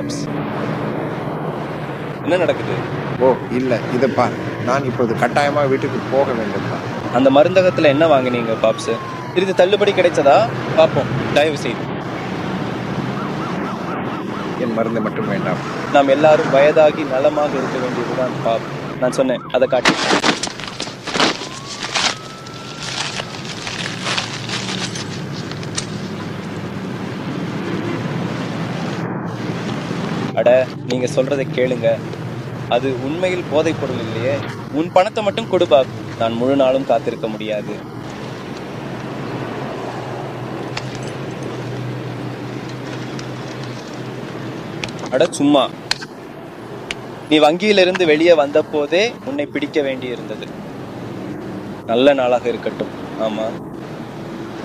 பாப்ஸ் என்ன நடக்குது ஓ இல்ல இது பார் நான் இப்போது கட்டாயமா வீட்டுக்கு போக வேண்டும் தான் அந்த மருந்தகத்துல என்ன வாங்குனீங்க பாப்ஸ் சிறிது தள்ளுபடி கிடைச்சதா பார்ப்போம் தயவு செய்து என் மருந்து மட்டும் வேண்டாம் நாம் எல்லாரும் வயதாகி நலமாக இருக்க வேண்டியதுதான் பாப் நான் சொன்னேன் அதை காட்டி அட நீங்க சொல்றதை கேளுங்க அது உண்மையில் போதைப் பொருள் இல்லையே உன் பணத்தை மட்டும் கொடு பாப் நான் முழு நாளும் காத்திருக்க முடியாது அட சும்மா நீ வங்கியிலிருந்து வெளியே வந்த போதே உன்னை பிடிக்க வேண்டியிருந்தது நல்ல நாளாக இருக்கட்டும் ஆமா